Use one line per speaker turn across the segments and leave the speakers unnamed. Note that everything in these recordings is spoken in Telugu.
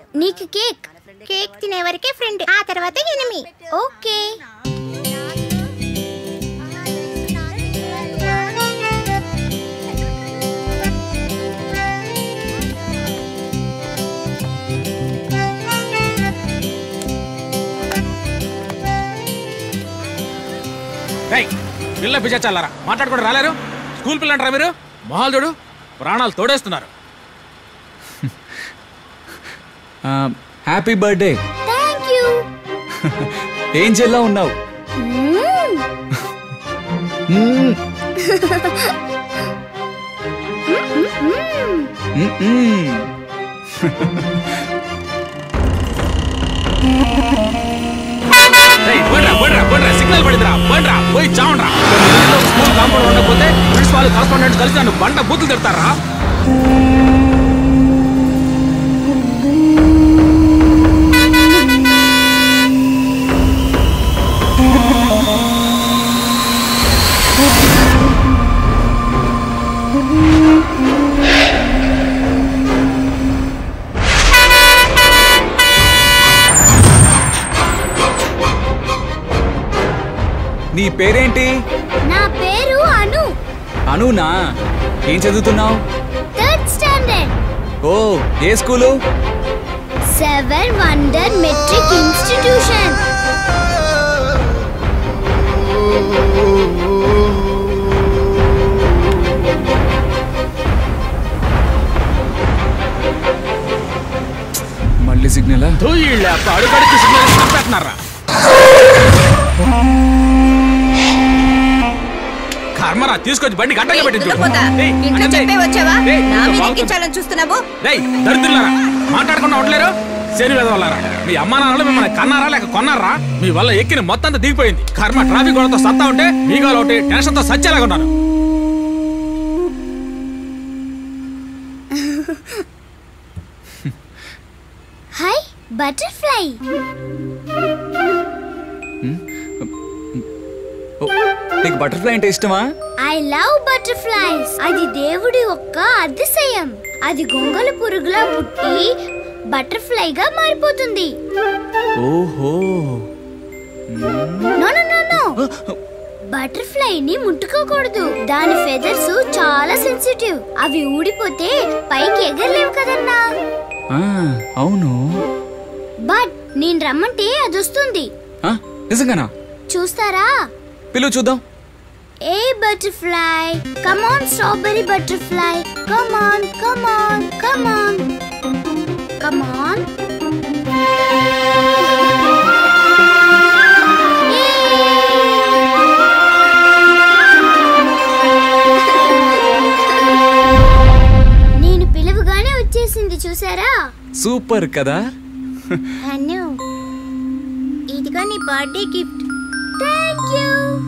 నీకు కేక్ కేక్ తినే వరకే ఫ్రెండ్ ఆ తర్వాత ఎనిమి ఓకే
రేయ్ పిల్ల పిచ్చాలారా మాట్లాడుకుంటూ రాలేరు స్కూల్ పిల్ల అంటారా మీరు మొహాలు చూడు ప్రాణాలు తోడేస్తున్నారు
హ్యాపీ బర్త్డే
థ్యాంక్ యూ
ఏం చెల్లా ఉన్నావు మ్మ్. మ్మ్, మ్మ్.
రేయ్ బండ్రా బండ్రా బండ్రా సిగ్నల్ పడిందిరా బండ్రా పోయి చావండ్రా స్కూల్ కాంపౌండ్ ఉండకపోతే ప్రిన్సిపాల్ కరస్పాండెంట్ కలిసి నన్ను బండ బూతులు తిడతారా
నీ పేరేంటి
నా పేరు అను
అనునా ఏం చదువుతున్నావు
థర్డ్ స్టాండర్డ్
ఓ ఏ school
seven wonder matric institution
మళ్ళీ సిగ్నలా
తోయిళ్ళ అడుగడికి సిగ్నల్ చంపేస్తున్నారా కర్మరా తీసుకొచ్చి బండి గట్టగా పెట్టించు
పోతా. ఇంట్లో చెప్పే వచ్చావా నా మీద ఎక్కించాలని చూస్తున్నావు
రేయ్ దరిద్రులారా మాట్లాడకుండా ఉండలేరు శని వెదవల్లారా మీ అమ్మా నాన్నలు మిమ్మల్ని కన్నారా లేక కొన్నారా మీ వల్ల ఎక్కిన మొత్తం అంతా దిగిపోయింది కర్మ ట్రాఫిక్ గొడవతో సత్తా ఉంటే మీగాలు ఒకటి టెన్షన్ తో సచ్చేలాగా ఉన్నాను
హాయ్ బటర్ఫ్లై
ఓ, నీకు బటర్ఫ్లై అంటే ఇష్టమా
ఐ లవ్ బటర్ఫ్లైస్ అది దేవుడి ఒక్క అతిశయం అది గొంగల పురుగులా పుట్టి బటర్ఫ్లైగా మారిపోతుంది
ఓహో
no no no no butterfly ని ముట్టుకోకూడదు దాని ఫెదర్స్ చాలా సెన్సిటివ్ అవి ఊడిపోతే పైకి ఎగరలేవు కదన్నా
ఆ, అవును
బట్ నేను రమ్మంటే అది వస్తుంది
ఆ, నిజంగానా
చూస్తారా
పిలువు చూద్దాం
ఏ butterfly come on strawberry butterfly come on come on come on come on నేను పిలువగానే వచ్చేసింది చూసారా
సూపర్ కదా
అను ఇదిగో నీ బర్త్డే గిఫ్ట్ థ్యాంక్ యూ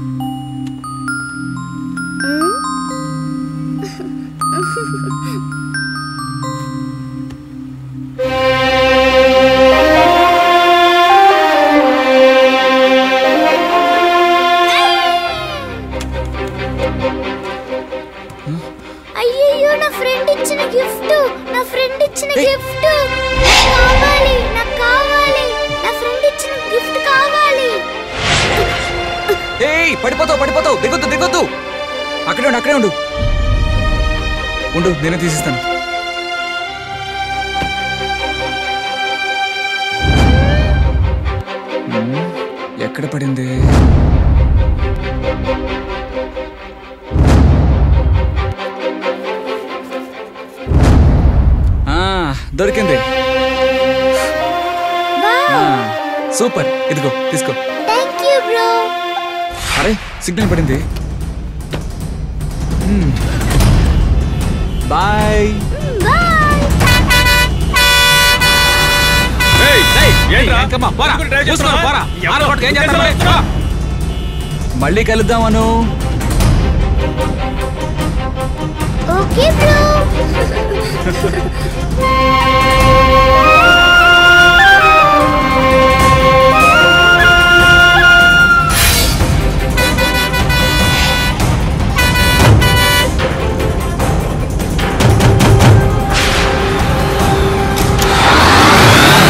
అయ్యయ్యో నా ఫ్రెండ్ ఇచ్చిన గిఫ్ట్ నా ఫ్రెండ్ ఇచ్చిన గిఫ్ట్ కావాలి నాకు కావాలి నా ఫ్రెండ్ ఇచ్చిన గిఫ్ట్ కావాలి
ఏయ్ పడిపోతావు పడిపోతావు దిగొద్దు దిగొద్దు అక్కడే ఉండు అక్కడే ఉండు ఉండు నేనే తీసిస్తాను మ్మ్, ఎక్కడ పడింది ఆ, దొరికింది ఆ, సూపర్ ఇదిగో తీసుకో
థ్యాంక్ యూ బ్రో
అరే సిగ్నల్ పడింది మ్మ్. బాయ్
బాయ్
ఏయ్, ఏయ్, ఏంట్రా? ఏంకమ్మా, పోరా. చూసుకో, పోరా. ఆరు ఒకటికి ఏం చేస్తారు మరి? పో.
మళ్ళీ కలుద్దాం అను
ఓకే బ్రో
ఆ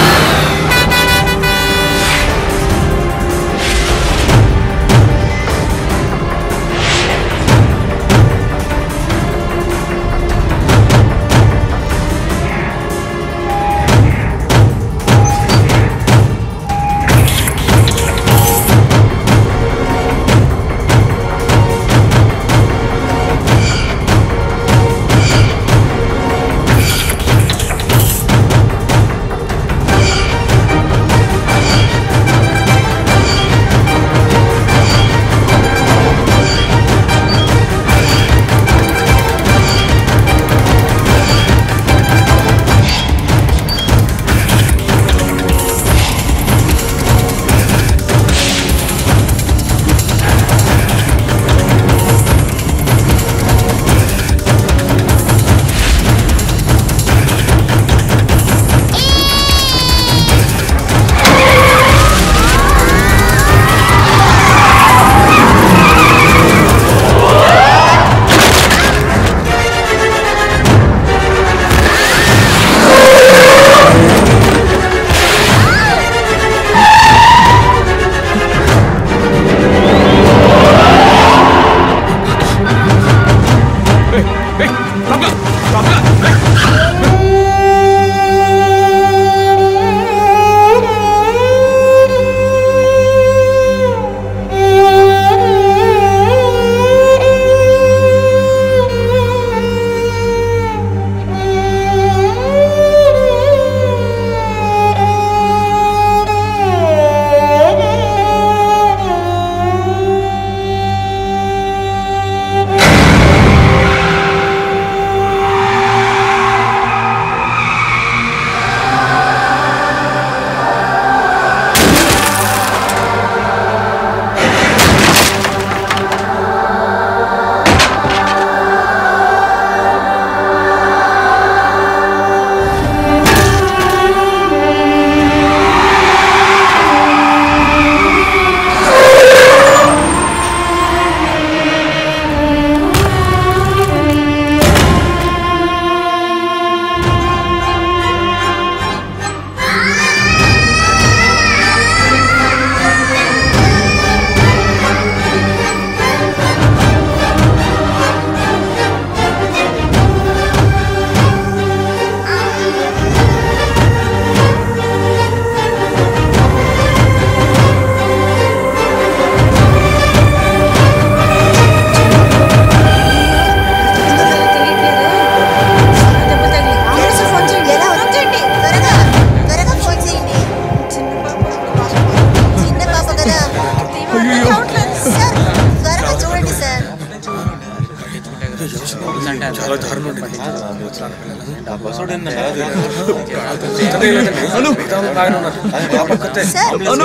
అను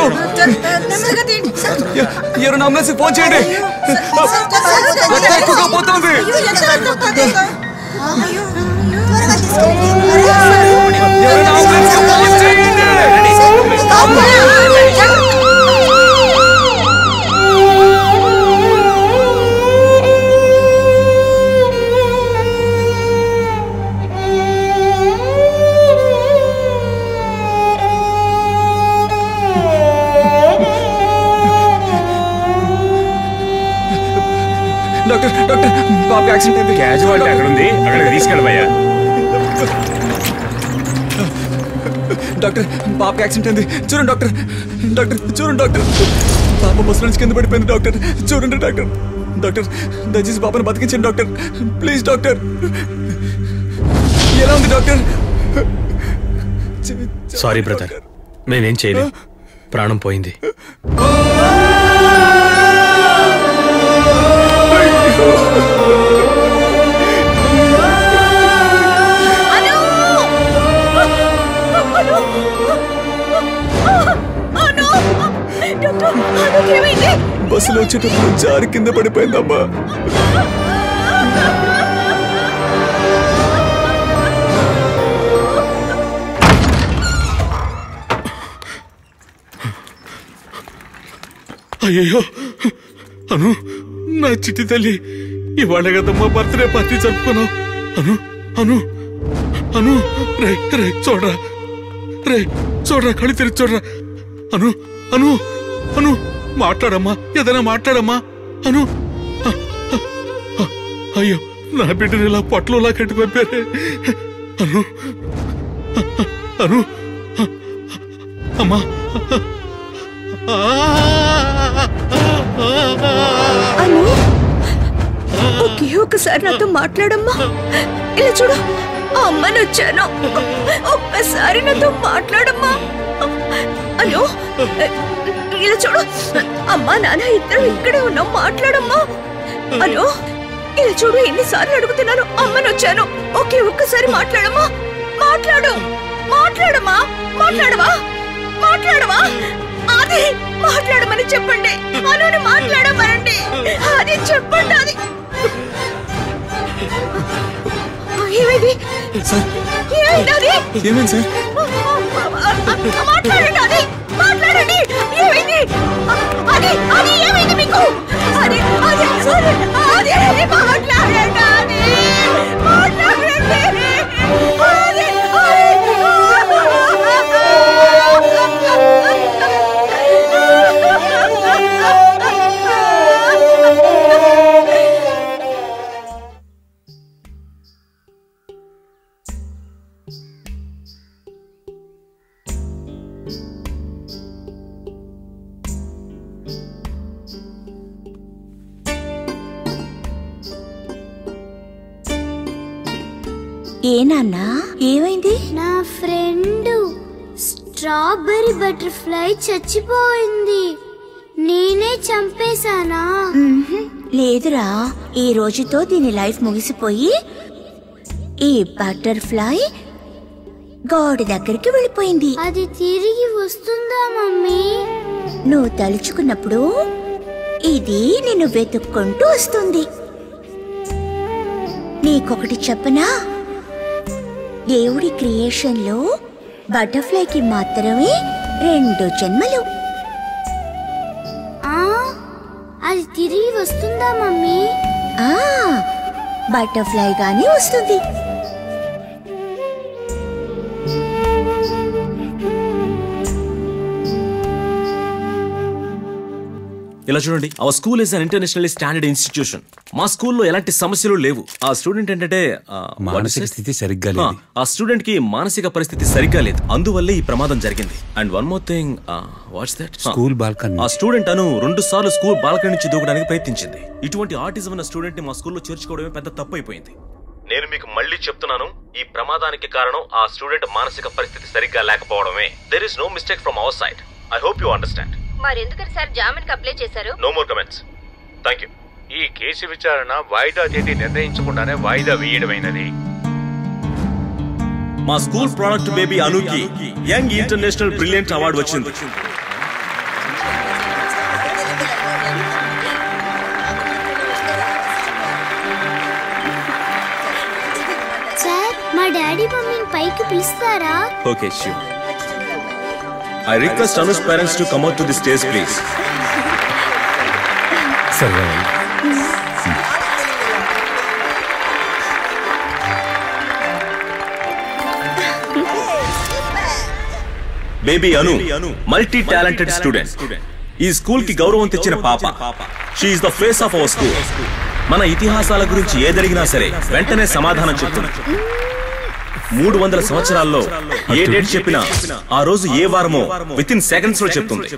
ఎ- ఎవరైనా అంబులెన్స్ ఫోన్ చేయండి రక్తం ఎక్కువగా పోతుంది ఎవరైనా అంబులెన్స్ ఫోన్ చేయండి డాక్టర్ డాక్టర్ బాబు యాక్సిడెంట్ అయింది
క్యాజువాలిటీ అక్కడ ఉంది అక్కడికి తీసుకెళ్ళవయ్యా
డాక్టర్ బాబు యాక్సిడెంట్ అయింది చూడండి డాక్టర్ డాక్టర్ చూడండి డాక్టర్ పాప బస్సు నుంచి కింద పడిపోయింది డాక్టర్ చూడండి డాక్టర్ డాక్టర్ దయచేసి పాపను బతికించండి డాక్టర్ ప్లీజ్ డాక్టర్ ఎలా ఉంది డాక్టర్
సారీ బ్రదర్ మేమేం చేయలేం ప్రాణం పోయింది
బస్సులో వచ్చేటప్పుడు జారి కింద పడిపోయిందమ్మా
అయ్యో అను నా చిట్టి తల్లి ఇవాళ కదమ్మా బర్త్డే పార్టీ జరుపుకున్నావు అను అను అను రే రే చూడరా రే చూడరా కళ్ళు తెరిచి చూడరా అను అను అను మాట్లాడమ్మా ఏదైనా మాట్లాడమ్మా అను అ, అ, అ, అయ్యో నా బిడ్డని ఇలా పొట్టలోలా కట్టి పంపారే అను అ, అ, అను అ, అమ్మా
అను ఒకే ఒకసారి నాతో మాట్లాడమ్మా ఇలా చూడు ఆ అమ్మని వచ్చాను ఒక్కసారి నాతో మాట్లాడమ్మా అను ఇలా చూడు అమ్మా నాన్న ఇద్దరు ఇక్కడే ఉన్నాం మాట్లాడమ్మా అను ఇలా చూడు ఎన్నిసార్లు అడుగుతున్నాను అమ్మని వచ్చాను ఒకే ఒక్కసారి మాట్లాడమ్మా మాట్లాడు మాట్లాడమ్మా మాట్లాడవా మాట్లాడవా అది మాట్లాడమని చెప్పండి అనుని మాట్లాడమనండి అది చెప్పండి అది ఏమైంది
సార్
ఏమైంది అది
ఏమైంది సార్
మాట్లాడండి అది మాట్లాడండి ఏమైంది అది అది ఏమైంది మీకు అది అది అది అది మాట్లాడండి అది మాట్లాడండి అది
ఏ నాన్నా ఏమైంది నా ఫ్రెండ్ స్ట్రాబెరీ బటర్ఫ్లై చచ్చిపోయింది నేనే చంపేశానా
లేదురా ఈ రోజుతో దీని లైఫ్ ముగిసిపోయి ఈ బటర్ఫ్లై గాడ్ దగ్గరికి వెళ్ళిపోయింది
అది తిరిగి వస్తుందా మమ్మీ
నువ్వు తలుచుకున్నప్పుడు ఇది నిన్ను వెతుక్కుంటూ వస్తుంది నీకొకటి చెప్పనా దేవుడి క్రియేషన్లో బటర్ఫ్లైకి మాత్రమే రెండు జన్మలు
ఆ అది తిరిగి వస్తుందా మమ్మీ
ఆ బటర్ఫ్లై గాని వస్తుంది
ఇలా చూడండి our school is an internationally standard institution మా స్కూల్లో ఎలాంటి సమస్యలు లేవు ఆ స్టూడెంట్ ఏంటంటే ఆ,
మానసిక
what is it?
స్థితి సరిగ్గా
ఆ,
లేదు
ఆ స్టూడెంట్ కి మానసిక పరిస్థితి సరిగ్గా లేదు అందువల్లే ఈ ప్రమాదం జరిగింది and one more thing what's that
school balcony
ఆ స్టూడెంట్ అను రెండు సార్లు స్కూల్ బాల్కనీ నుంచి దూకడానికి ప్రయత్నించింది ఇటువంటి ఆటిజం ఉన్న స్టూడెంట్ ని మా స్కూల్లో చేర్చుకోవడమే పెద్ద తప్పు అయిపోయింది నేను మీకు మళ్ళీ చెప్తున్నాను ఈ ప్రమాదానికి కారణం ఆ స్టూడెంట్ మానసిక పరిస్థితి సరిగ్గా లేకపోవడమే there is no mistake from our side I hope you understand
మరెందుకని సార్ జామీన్కి అప్లై చేశారు
no more comments thank you
ఈ కేసు విచారణ వాయిదా తేదీ నిర్ణయించకుండానే వాయిదా వేయడమైనది
మా స్కూల్ ప్రోడక్ట్ బేబీ అనుకి యంగ్ ఇంటర్నేషనల్ బ్రిలియంట్ అవార్డు వచ్చింది
సార్ మా డాడీ మమ్మీని పైకి పిలుస్తారా
ఓకే ష్యూర్ ఐ రిక్వెస్ట్ అనుస్ parents to come out to the stage please
సరే
baby Anu multi talented student ఈ స్కూల్ కి గౌరవం తెచ్చిన పాప she the face of our school మన ఇతిహాసాల గురించి ఏదడిగినా సరే వెంటనే సమాధానం చెప్తుంది మూడు వందల సంవత్సరాల్లో ఏ డేట్ చెప్పినా ఆ రోజు ఏ వారమో విత్ ఇన్ సెకండ్స్ లో చెప్తుంది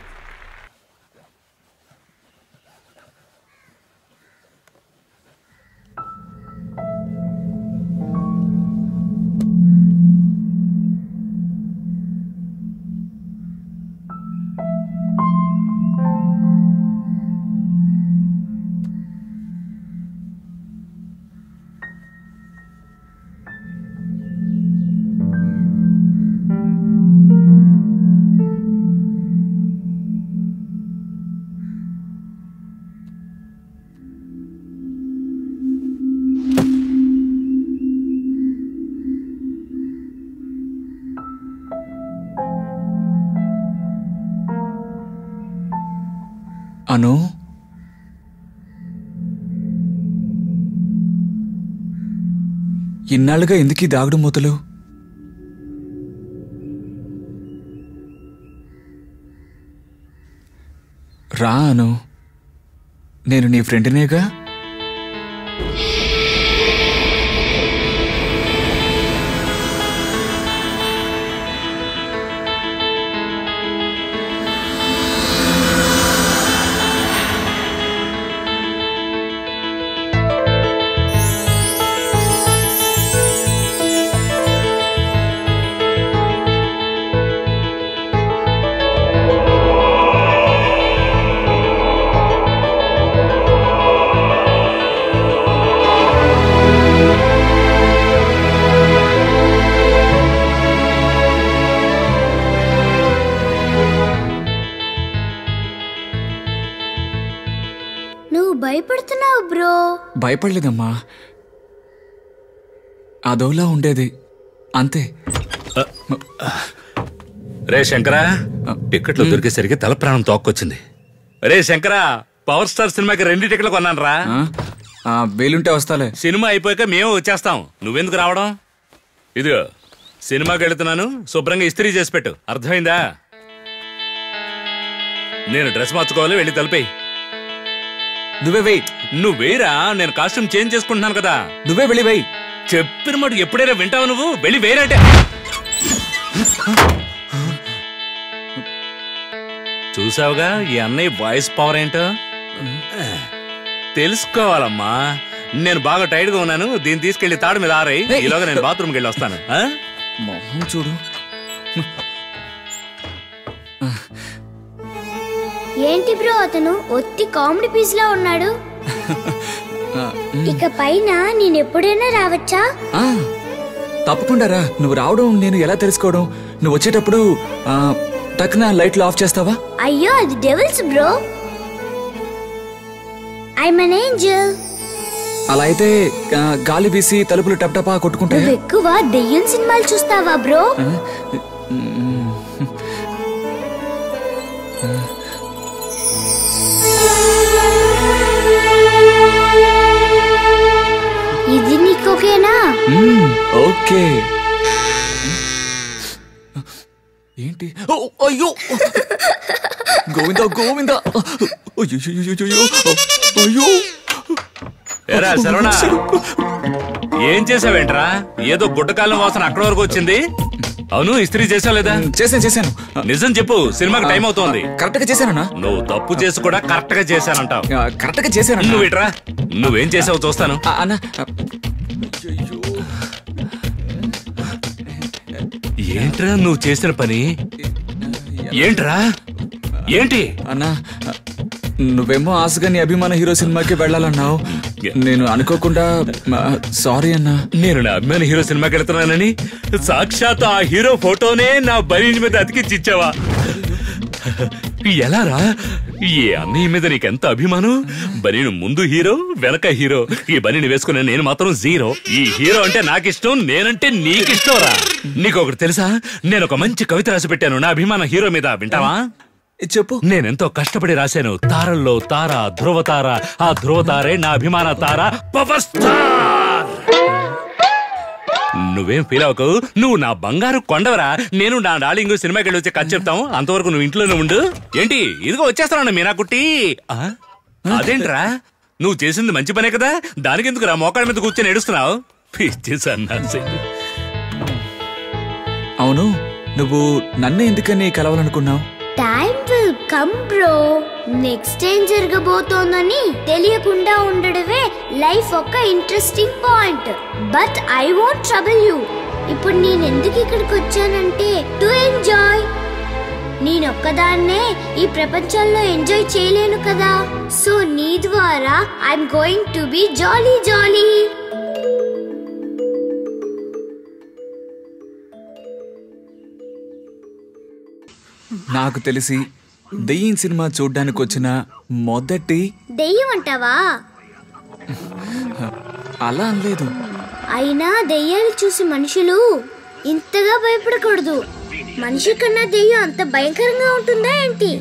అను ఇన్నాళ్ళుగా ఎందుకు ఈ దాగుడు మూతలు రా అను నేను నీ ఫ్రెండ్నేగా
నువ్వు భయపడుతున్నావు బ్రో
భయపడలేదమ్మా అదోలా ఉండేది అంతే
రే శంకరా టికెట్లు దొరికేసరికి తల ప్రాణం తోక్కొచ్చింది రే శంకరా పవర్ స్టార్ సినిమాకి రెండు టికెట్లు కొన్నాను రా
ఆ? ఆ, వీలుంటే వస్తాలే
సినిమా అయిపోయాక మేము వచ్చేస్తాం నువ్వెందుకు రావడం ఇదిగో సినిమాకి వెళుతున్నాను శుభ్రంగా ఇస్త్రీ చేసి పెట్టు అర్థమైందా నేను డ్రెస్ మార్చుకోవాలి వెళ్ళి తలిపేయి
నువ్వే వెయ్యి
నువ్వు వేరా నేను కాస్ట్యూమ్ చేంజ్ చేసుకుంటున్నాను కదా
నువ్వే వెళ్ళి వెయ్యి
చెప్పిన మాట ఎప్పుడైనా వింటావు నువ్వు వెళ్ళి వేరంటే చూసావుగా ఈ అన్నయ్య వాయిస్ పవర్ ఏంటో తెలుసుకోవాలమ్మా నేను బాగా టైట్ గా ఉన్నాను దీన్ని తీసుకెళ్లి తాడు మీద ఆరాయి
ఏయ్.
ఈలోగా నేను బాత్రూమ్కి వెళ్ళి వస్తాను ఆ?
మొహం చూడు
ఏంటి బ్రో అతను ఒత్తి కామెడీ పీస్ లా ఉన్నాడు
ఆ,
ఇక పైన నేను ఎప్పుడైనా రావచ్చా
ఆ, తప్పకుండా రా నువ్వు రావడం నేను ఎలా తెలుసుకోవడం నువ్వు వచ్చేటప్పుడు ఆ, టక్కున లైట్లు ఆఫ్ చేస్తావా
అయ్యో అది devils bro I'm an angel
అలా అయితే ఆ, గాలి వీసి తలుపులు టప్టపా కొట్టుకుంటాయి
నువ్వు ఎక్కువ దెయ్యం సినిమాలు చూస్తావా బ్రో ఇది నీకోకేనా
ఓకే ఏంటి ఓ, అయ్యో గోవిందా గోవిందా అయ్యో అయ్యో
ఏరా శరవణ ఏం చేసావేంట్రా ఏదో గుడ్డకాలం వాసన అక్కడ వరకు వచ్చింది అవును ఇస్త్రీ చేసావు లేదా
చేశాను చేశాను
నిజం చెప్పు సినిమాకి టైం అవుతోంది
కరెక్ట్ గా చేశానన్నా
నువ్వు తప్పు చేసి కూడా కరెక్ట్ గా చేశానంటావు
కరెక్ట్ గా చేశాను
నువ్వు ఇట్రా నువ్వేం చేసావు చూస్తాను
అన్న
ఏంట్రా నువ్వు చేసిన పని ఏంట్రా ఏంటి
అన్నా నువ్వేమో ఆశగా నీ అభిమాన హీరో సినిమాకి వెళ్ళాలన్నావు నేను అనుకోకుండా సారీ అన్నా
నేను నా అభిమాన హీరో సినిమాకి వెళ్తున్నానని సాక్షాత్ ఆ హీరో ఫోటోనే నా బనీన్ మీద అతికిచ్చిచ్చావా ఎలారా ఈ అన్నయ్య మీద నీకెంత అభిమానం బనీను ముందు హీరో వెనక హీరో ఈ బనీని వేసుకునే నేను మాత్రం జీరో ఈ హీరో అంటే నాకిష్టం నేనంటే నీకిష్టం రా నీకు ఒకటి తెలుసా నేను ఒక మంచి కవిత రాసి పెట్టాను నా అభిమాన హీరో మీద వింటావా
చెప్పు
నేనెంతో కష్టపడి రాశాను తారల్లో తార ధ్రువ తార ఆ ధ్రువ తారే నా అభిమాన తార పవర్ స్టార్ నువ్వేం ఫీల్ అవ్వకు నువ్వు నా బంగారు కొండవరా నేను నా డార్లింగ్ సినిమాకి వెళ్ళి వచ్చి కథ చెప్తాం అంతవరకు నువ్వు ఇంట్లోనే ఉండు ఏంటి ఇదిగో వచ్చేస్తాను మీనా కుట్టి ఆ? అదేంట్రా నువ్వు చేసింది మంచి పనే కదా దానికి ఎందుకు రా మోకాళ్ళ మీద కూర్చొని ఏడుస్తున్నావు పిచ్చి సన్నాసి
అవును నువ్వు నన్నే ఎందుకని కలవాలనుకున్నావు
time will come bro next ఏం జరగబోతోందని తెలియకుండా ఉండడమే లైఫ్ ఒక interesting point but I want trouble you ఇప్పుడు నేను ఎందుకు ఇక్కడికి వచ్చానంటే టు ఎంజాయ్ నేనొక్కదాన్నే ఈ ప్రపంచంలో ఎంజాయ్ చేయలేను కదా సో నీ ద్వారా I'm going to be jolly jolly
నాకు తెలిసి దెయ్యం సినిమా చూడ్డానికి వచ్చిన మొదటి
దెయ్యం అంటావా
అలా అనలేదు
అయినా దెయ్యాలు చూసి మనుషులు ఇంతగా భయపడకూడదు మనిషి కన్నా దెయ్యం అంత భయంకరంగా ఉంటుందా ఏంటి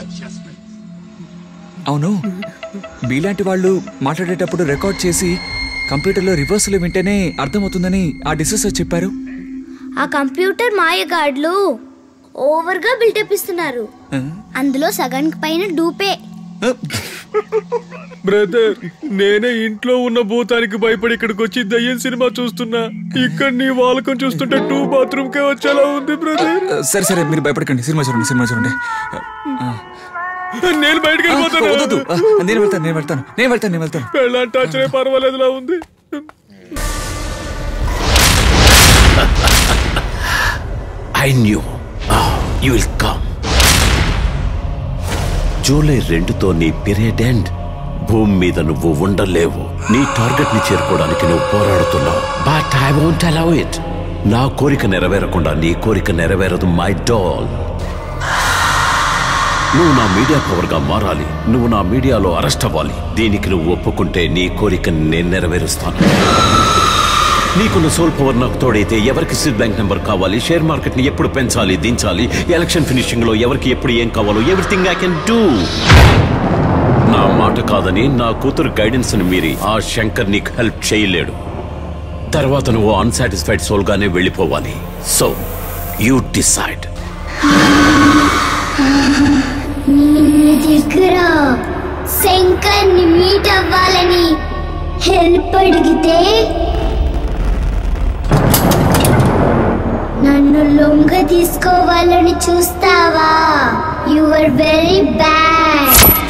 అవును మీలాంటి వాళ్ళు మాట్లాడేటప్పుడు రికార్డ్ చేసి కంప్యూటర్లో రివర్స్లో వింటేనే అర్థమవుతుందని ఆ డిసెసర్ చెప్పారు
ఆ కంప్యూటర్ మాయగాడ్లు ఓవర్గా బిల్డప్ ఇస్తున్నారు అందులో సగానికి పైన డూపే
బ్రదర్ నేనే ఇంట్లో ఉన్న భూతానికి భయపడి ఇక్కడికి వచ్చి దయ్యం సినిమా చూస్తున్నా ఇక్కడ నీ వాలకం చూస్తుంటే టూ బాత్రూమ్ కే వచ్చేలా ఉంది బ్రదర్
సరే సరే మీరు భయపడకండి సినిమా చూడండి సినిమా చూడండి ఆ.
నేను బయటకు
ఆ,
వెళ్ళిపోతాను
వద్దు, వద్దు. ఆ, నేను వెళ్తాను నేను వెళ్తాను నేను వెళ్తాను నేను వెళ్తాను
పెళ్ళంటే ఆశ్చర్య పర్వాలేదులా ఉంది
I knew you will come July రెండుతో నీ పీరియడ్ ఎండ్ భూమి మీద నువ్వు ఉండలేవు నీ టార్గెట్ ని చేరుకోవడానికి నువ్వు పోరాడుతున్నావు but I won't allow it నా కోరిక నెరవేరకుండా నీ కోరిక నెరవేరదు మై డాల్ నువ్వు నా మీడియా పవర్ గా మారాలి నువ్వు నా మీడియాలో అరెస్ట్ అవ్వాలి దీనికి నువ్వు ఒప్పుకుంటే నీ కోరికని నేను నెరవేరుస్తాను నీకున్న సోల్ పవర్ నాకు తోడైతే ఎవరికి సిడ్ బ్యాంక్ నెంబర్ కావాలి షేర్ మార్కెట్ ని ఎప్పుడు పెంచాలి దించాలి ఎలక్షన్ ఫినిషింగ్ లో ఎవరికి ఎప్పుడు ఏం కావాలో ఎవ్రీథింగ్ ఐ కెన్ డూ నా మాట కాదని నా కూతురు గైడెన్స్ ని మీరి ఆ శంకర్ నీకు హెల్ప్ చేయలేడు తర్వాత నువ్వు అన్సాటిస్ఫైడ్ సోల్ గానే వెళ్ళిపోవాలి సో యూ డిసైడ్
నీ దగ్గర శంకర్ ని మీట్ అవ్వాలని హెల్ప్ అడిగితే నన్ను లొంగ తీసుకోవాలని చూస్తావా you are very bad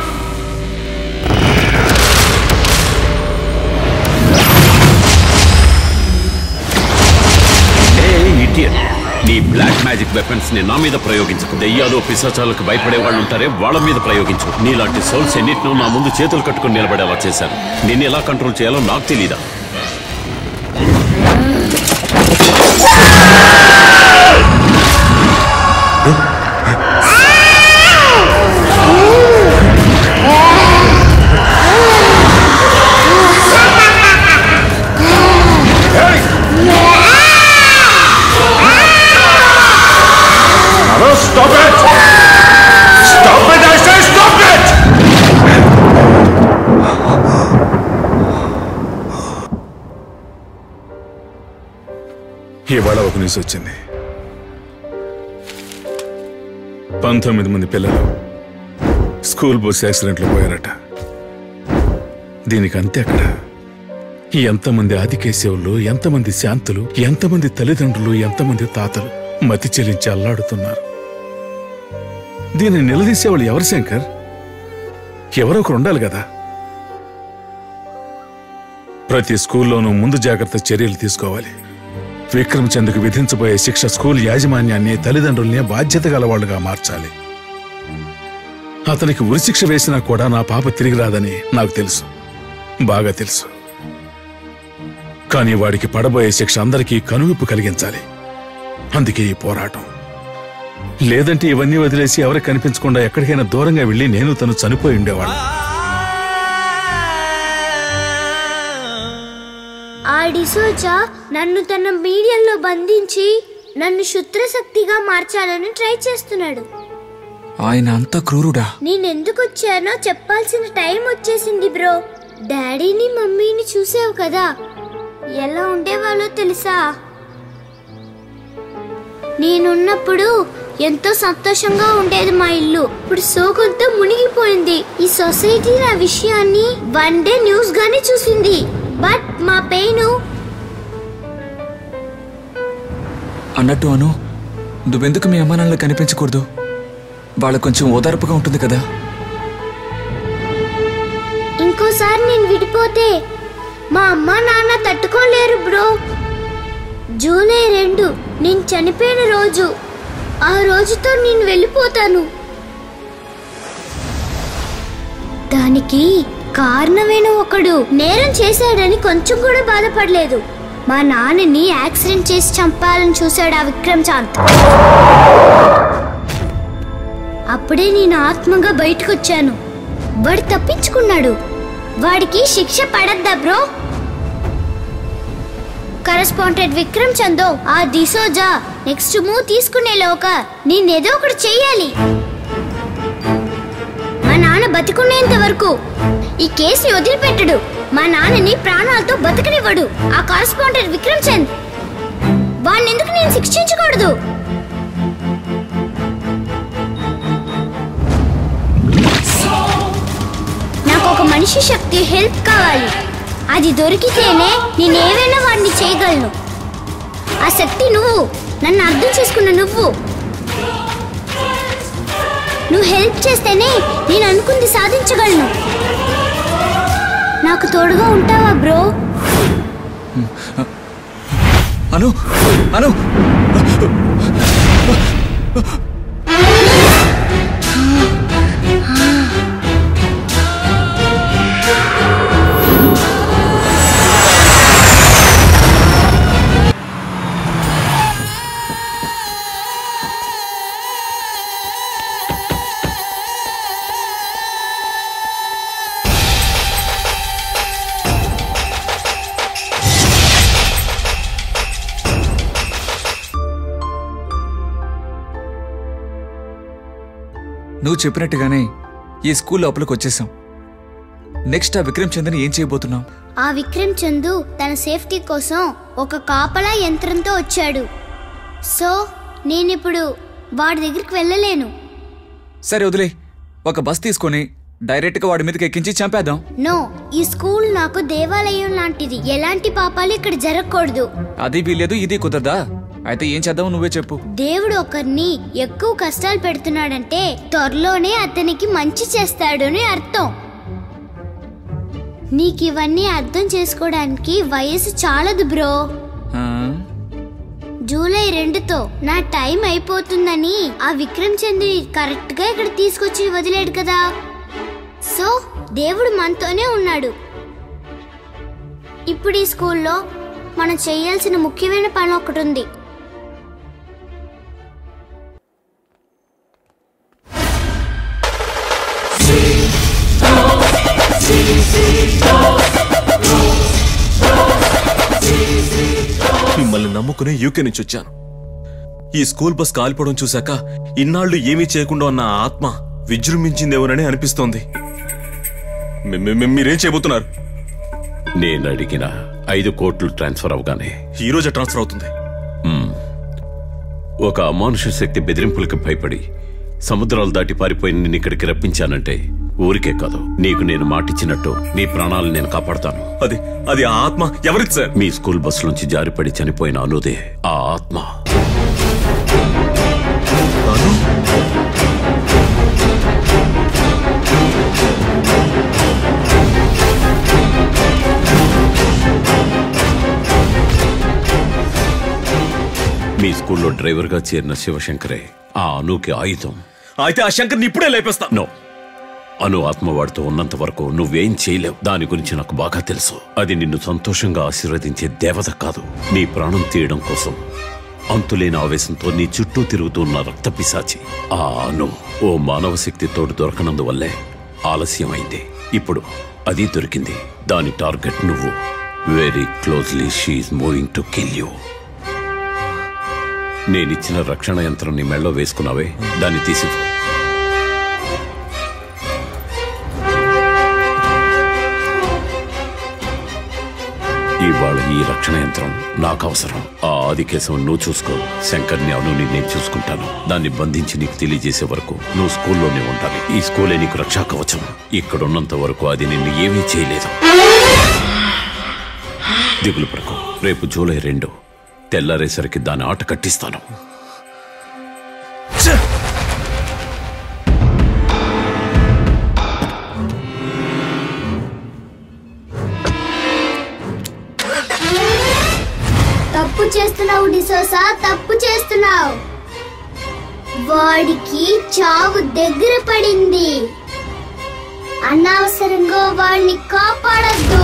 a idiot నీ బ్లాక్ మ్యాజిక్ వెపన్స్ ని నా మీద ప్రయోగించకు దెయ్యాలు పిశాచాలకు భయపడే వాళ్ళు ఉంటారే వాళ్ళ మీద ప్రయోగించు నీలాంటి సోల్స్ ఎన్నిటినో నా ముందు చేతులు కట్టుకుని నిలబడేలా చేశాను నిన్ను ఎలా కంట్రోల్ చేయాలో నాకు తెలీదా
Stop it! Stop it! I say stop it!
ఇవాళ ఒక న్యూస్ వచ్చింది పంతొమ్మిది మంది పిల్లలు స్కూల్ బస్ యాక్సిడెంట్లో పోయారట దీనికి అంతే అక్కడ ఎంతమంది ఆదికేశవులు ఎంతమంది శాంతులు ఎంతమంది తల్లిదండ్రులు ఎంతమంది తాతలు మతి చెల్లించి అల్లాడుతున్నారు దీన్ని నిలదీసేవాళ్ళు ఎవరు శంకర్ ఎవరో ఒకరు ఉండాలి కదా ప్రతి స్కూల్లోనూ ముందు జాగ్రత్త చర్యలు తీసుకోవాలి విక్రమ్ చంద్కు విధించబోయే శిక్ష స్కూల్ యాజమాన్యాన్ని తల్లిదండ్రుల్ని బాధ్యత గలవాళ్లుగా మార్చాలి అతనికి ఉరిశిక్ష వేసినా కూడా నా పాప తిరిగి రాదని నాకు తెలుసు బాగా తెలుసు కానీ వాడికి పడబోయే శిక్ష అందరికీ కనువిప్పు కలిగించాలి అందుకే ఈ పోరాటం లేదంటే ఇవన్నీ వదిలేసి ఎవరికి కనిపించకుండా ఎక్కడికైనా దూరంగా వెళ్ళి నేను తను చనిపోయి ఉండేవాడు
ఆ డిసోజా నన్ను తన మీడియంలో బంధించి నన్ను శుత్రశక్తిగా మార్చాలని ట్రై చేస్తున్నాడు
ఆయన అంత క్రూరుడా
నేనెందుకు వచ్చానో చెప్పాల్సిన టైం వచ్చేసింది బ్రో డాడీని మమ్మీని చూసావు కదా ఎలా ఉండేవాళ్ళో తెలుసా నేనున్నప్పుడు ఎంతో సంతోషంగా ఉండేది మా ఇల్లు ఇప్పుడు సోకంతో మునిగిపోయింది ఈ సొసైటీ నా విషయాన్ని వన్ డే న్యూస్ గానే చూసింది బట్ మా పెయిన్
అన్నట్టు అను నువ్వెందుకు మీ అమ్మ నాన్నలు కనిపించకూడదు వాళ్ళ కొంచెం ఓదార్పుగా ఉంటుంది కదా
ఇంకోసారి నేను విడిపోతే మా అమ్మ నాన్న తట్టుకోలేరు బ్రో జూలై రెండు నేను చనిపోయిన రోజు ఆ రోజుతో నేను వెళ్ళిపోతాను దానికి కారణమైన ఒకడు నేరం చేశాడని కొంచెం కూడా బాధపడలేదు మా నాన్నని యాక్సిడెంట్ చేసి చంపాలని చూశాడు ఆ విక్రమ్ చాంత్ అప్పుడే నేను ఆత్మగా బయటకు వచ్చాను వాడు తప్పించుకున్నాడు వాడికి శిక్ష పడద్దా బ్రో కరెస్పాండెంట్ విక్రమ్ చందో ఆ దిశోజా నెక్స్ట్ మూవ్ తీసుకునే లోక నేనేదో ఒకటి చెయ్యాలి మా నాన్న బతికునేంత వరకు ఈ కేసుని వదిలిపెట్టడు మా నాన్నని ప్రాణాలతో బతకనివ్వడు ఆ కరెస్పాండెంట్ విక్రమ్ చంద్ వాడిని ఎందుకు నేను శిక్షించకూడదు నాకు ఒక మనిషి శక్తి హెల్ప్ కావాలి అది దొరికితేనే నేను ఏవైనా వాడిని చేయగలను ఆ శక్తి నువ్వు నన్ను అర్థం చేసుకున్న నువ్వు నువ్వు హెల్ప్ చేస్తేనే నేను అనుకుంది సాధించగలను నాకు తోడుగా ఉంటావా బ్రో
అను అను నువ్వు చెప్పినట్టుగానే ఈ స్కూల్ లోపలికి వచ్చేసాం నెక్స్ట్ ఆ విక్రమ్ చంద్రని ఏం చేయబోతున్నావు
ఆ విక్రమ్ చందు తన సేఫ్టీ కోసం ఒక కాపలా యంత్రంతో వచ్చాడు సో నేనిప్పుడు వాడి దగ్గరికి వెళ్ళలేను
సరే వదిలే ఒక బస్ తీసుకొని డైరెక్ట్ గా వాడి మీదకి ఎక్కించి చంపేద్దాం
నో ఈ స్కూల్ నాకు దేవాలయం లాంటిది ఎలాంటి పాపాలు ఇక్కడ జరగకూడదు
అది వీలేదు ఇది కుదరదా అయితే ఏం చేద్దాం నువ్వే చెప్పు
దేవుడు ఒకరిని ఎక్కువ కష్టాలు పెడుతున్నాడంటే త్వరలోనే అతనికి మంచి చేస్తాడు అని అర్థం నీకు ఇవన్నీ అర్థం చేసుకోవడానికి వయసు చాలదు బ్రో
ఆ?
జూలై రెండుతో నా టైం అయిపోతుందని ఆ విక్రమ్ చంద్ర కరెక్ట్ గా ఇక్కడ తీసుకొచ్చి వదిలేడు కదా సో దేవుడు మనతోనే ఉన్నాడు ఇప్పుడు ఈ స్కూల్లో మనం చేయాల్సిన ముఖ్యమైన పని ఒకటి ఉంది
మిమ్మల్ని నమ్ముకుని యూకే నుంచి వచ్చాను ఈ స్కూల్ బస్ కాలిపోవడం చూశాక ఇన్నాళ్ళు ఏమీ చేయకుండా ఉన్న ఆ ఆత్మ విజృంభించిందేమోనని అనిపిస్తోంది మీ- మీ- మీ- మీరేం చేయబోతున్నారు
నేను అడిగిన ఐదు కోట్లు ట్రాన్స్ఫర్ అవగానే
ఈ రోజే ట్రాన్స్ఫర్ అవుతుంది
మ్మ్. ఒక అమానుష శక్తి బెదిరింపులకు భయపడి సముద్రాలు దాటి పారిపోయి నిన్ను ఇక్కడికి రప్పించానంటే ఊరికే కాదు నీకు నేను మాటిచ్చినట్టు నీ ప్రాణాలను నేను కాపాడతాను
అది అది ఆ ఆత్మ ఎవరిది సార్
మీ స్కూల్ బస్ నుంచి జారిపడి చనిపోయిన అనుదే ఆ ఆత్మ మీ స్కూల్లో డ్రైవర్గా చేరిన శివశంకరే ఆ అనుకి ఆయుధం
అయితే ఆ శంకర్ని ఇప్పుడే లేపేస్తా
నో అను ఆత్మవాడితో ఉన్నంత వరకు నువ్వేం చేయలేవు దాని గురించి నాకు బాగా తెలుసు అది నిన్ను సంతోషంగా ఆశీర్వదించే దేవత కాదు నీ ప్రాణం తీయడం కోసం అంతులేని ఆవేశంతో నీ చుట్టూ తిరుగుతున్న రక్త పిశాచి ఆ అను ఓ మానవ శక్తి తోడు దొరకనందువల్లే ఆలస్యమైంది ఇప్పుడు అది దొరికింది దాని టార్గెట్ నువ్వు very closely she moving to kill you నేనిచ్చిన రక్షణ యంత్రం నీ మెళ్ళో వేసుకున్నావే దాన్ని తీసి ఇవాళ ఈ రక్షణ యంత్రం నాకు అవసరం ఆ ఆదికేశం నువ్వు చూసుకో శంకర్ని అవును నేను చూసుకుంటాను దాన్ని బంధించి నీకు తెలియజేసే వరకు నువ్వు స్కూల్లోనే ఉండాలి ఈ స్కూలే నీకు రక్షా కవచం ఇక్కడ ఉన్నంత వరకు అది నిన్ను ఏమీ చేయలేదు దిగులు పడకు రేపు జూలై రెండు తెల్లారేసరికి దాని ఆట కట్టిస్తాను
తప్పు చేస్తున్నావు డిసోసా తప్పు చేస్తున్నావు వాడికి చావు దగ్గర పడింది అనవసరంగా వాడిని కాపాడద్దు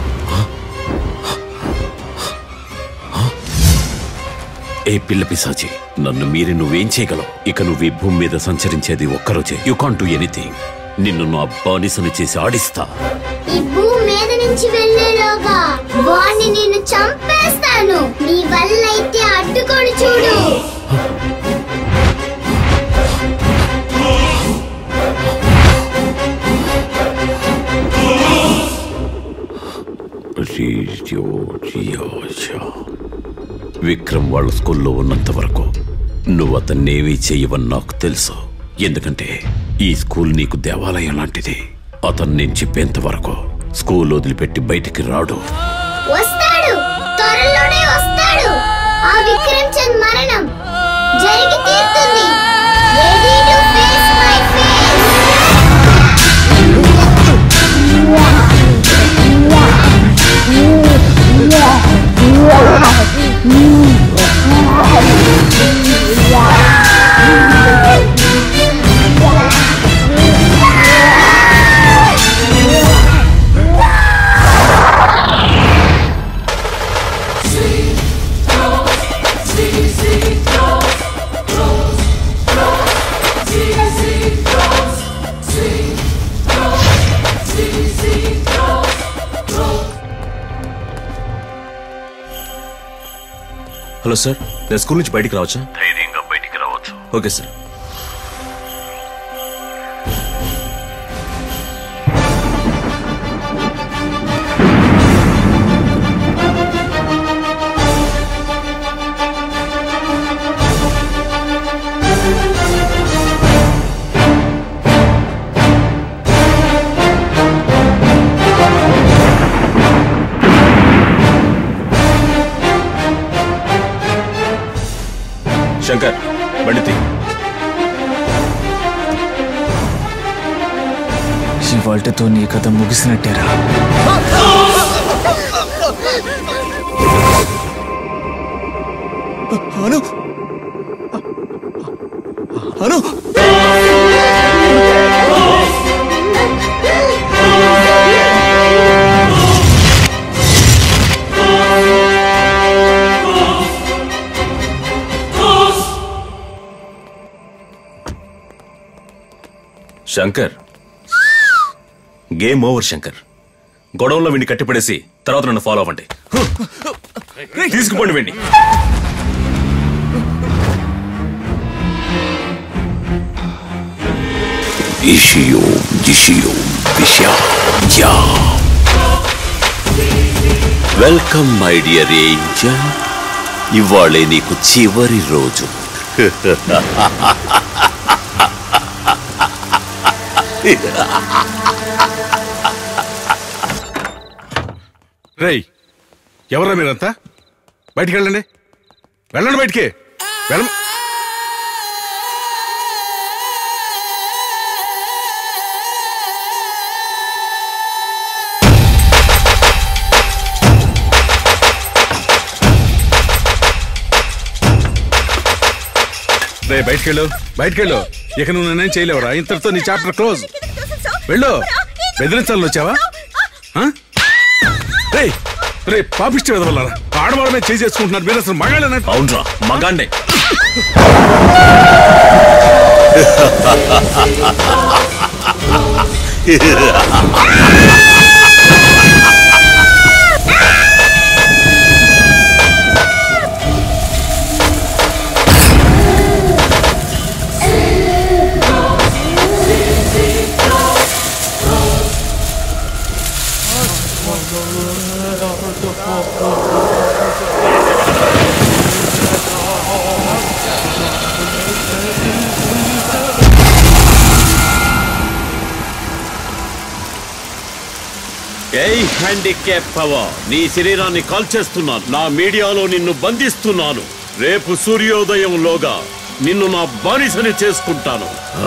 ఏ పిల్ల పిశాచి నన్ను మీరి నువ్వేం చేయగలవు ఇక నువ్వు ఈ భూమి మీద సంచరించేది ఒక్కరోజే యు కాంట్ డూ ఎనీథింగ్ నిన్ను నా బానిసను చేసి ఆడిస్తా
ఈ భూమి మీద నుంచి వెళ్ళేలోగా వాడిని నేను చంపేస్తాను నీ వల్ల అయితే అడ్డుకొని చూడు
రియో రియాజా. విక్రమ్ వాళ్ళ స్కూల్లో ఉన్నంత వరకు నువ్వు అతన్నేమీ చెయ్యవని నాకు తెలుసు ఎందుకంటే ఈ స్కూల్ నీకు దేవాలయం లాంటిది అతను నేను చెప్పేంత వరకు స్కూల్ వదిలిపెట్టి బయటికి రాడు
వస్తాడు త్వరలోనే వస్తాడు ఆ విక్రమ్ చంద్ మరణం జరిగి తీరుతుంది Ready to face my face.
Hello sir నేను స్కూల్ నుంచి బయటికి రావచ్చా
ధైర్యంగా బయటికి రావచ్చు
ఓకే సార్ శంకర్ బండి తీ
ఇవాళతో నీ కథ ముగిసినట్టేరా
అను అను
శంకర్ గేమ్ ఓవర్ శంకర్ గొడవల్లో వీడిని కట్టిపడేసి తర్వాత నన్ను ఫాలో అవ్వండి తీసుకుపోండి వెండి
ఇషియో జిషియో విషా యా వెల్కమ్ మై డియర్ ఏంజల్ ఇవాళే నీకు చివరి రోజు
రేయ్ ఎవరా మీరంతా బయటికి వెళ్ళండి వెళ్ళండి బయటికి వెళ్ళ రే బయటికి వెళ్ళు బయటికి వెళ్ళు ఇక నువ్వు నేనేం చేయలేవురా ఇంతటితో నీ చాప్టర్ క్లోజ్
వెళ్ళు బెదిరించాలని వచ్చావా ఆ? రేయ్ రే పాపిష్టి వెదవల్లారా ఆడవాళ్ళమే చేయి చేసుకుంటున్నారు మీరు అసలు మగాళ్ళనట్టు
అవునరా మగాండే
ఏయ్ హ్యాండిక్యాప్ పవర్ నీ శరీరాన్ని కాల్చేస్తున్నాను నా మీడియాలో నిన్ను బంధిస్తున్నాను రేపు సూర్యోదయంలోగా నిన్ను నా బానిసని చేసుకుంటాను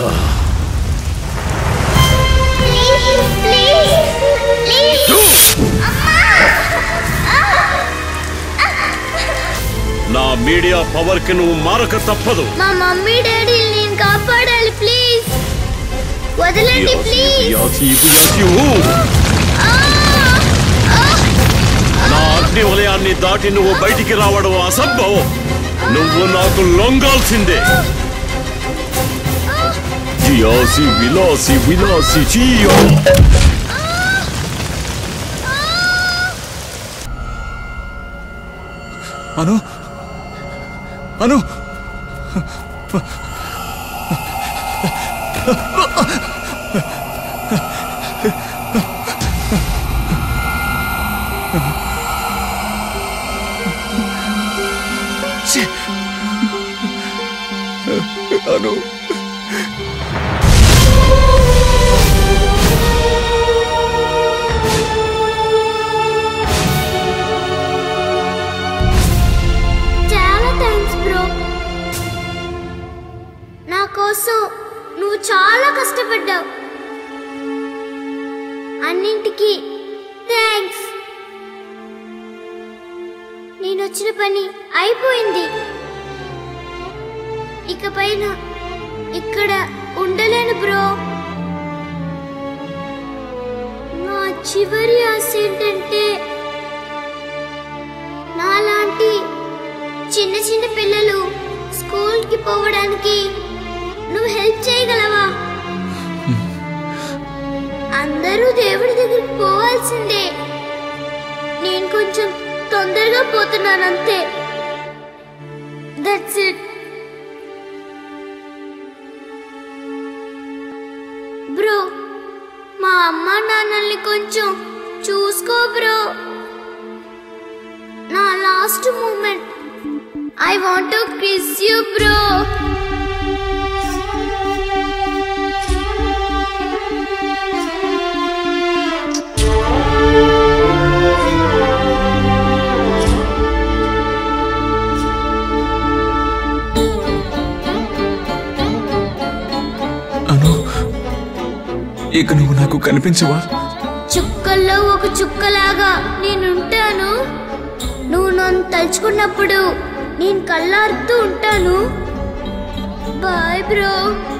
నా మీడియా పవర్ కి నువ్వు మారక తప్పదు
మా మమ్మీ డాడీ నేను కాపాడాలి ప్లీజ్ వదలండి ప్లీజ్
యాసి, యాసి, ఊ. నా అగ్ని వలయాన్ని దాటి నువ్వు బయటికి రావడం అసంభవం నువ్వు నాకు లొంగాల్సిందే జియాసి విలాసి విలాసి చియో
అను అను ఛీ! అను
చాలా థ్యాంక్స్ బ్రో నా కోసం నువ్వు చాలా కష్టపడ్డావు అన్నింటికి థ్యాంక్స్ నేను వచ్చిన పని అయిపోయింది ఇక పైన ఇక్కడ ఉండలేను బ్రో నా చివరి ఆశ ఏంటంటే నాలాంటి చిన్న చిన్న పిల్లలు స్కూల్కి పోవడానికి నువ్వు హెల్ప్ చేయగలవా అందరూ దేవుడి దగ్గరికి పోవాల్సిందే నేను కొంచెం తొందరగా పోతున్నాను అంతే దట్స్ ఇట్ బ్రో మా అమ్మ నాన్నల్ని కొంచెం చూసుకో బ్రో నా last moment I want to kiss you bro
Anu ఇక నువ్వు నాకు కనిపించవా
చుక్కల్లో ఒక చుక్కలాగా నేనుంటాను నువ్వు నన్ను తలుచుకున్నప్పుడు నేను కళ్ళారుతూ ఉంటాను బాయ్ బ్రో